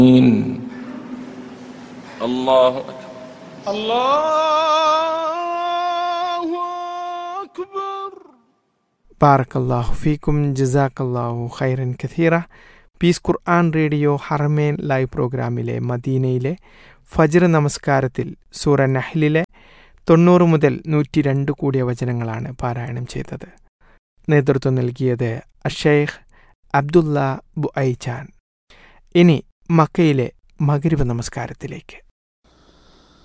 الله أكبر الله أكبر ബാറക്കല്ലാഹു ഫീക്കും ജസാക്കല്ലാഹു ഖൈറൻ കഥീറ പീസ് ഖുർആൻ റേഡിയോ ഹറമേൻ ലൈവ് പ്രോഗ്രാമിലെ മദീനയിലെ ഫജ്ർ നമസ്കാരത്തിൽ സൂറ നഹ്ലിലെ തൊണ്ണൂറ് മുതൽ നൂറ്റി രണ്ട് കൂടിയ വചനങ്ങളാണ് പാരായണം ചെയ്തത് നേതൃത്വം നൽകിയത് അഷേഖ് അബ്ദുല്ല ബുഐചാൻ ഇനി മക്കയിലെ മകരിബ് നമസ്കാരത്തിലേക്ക്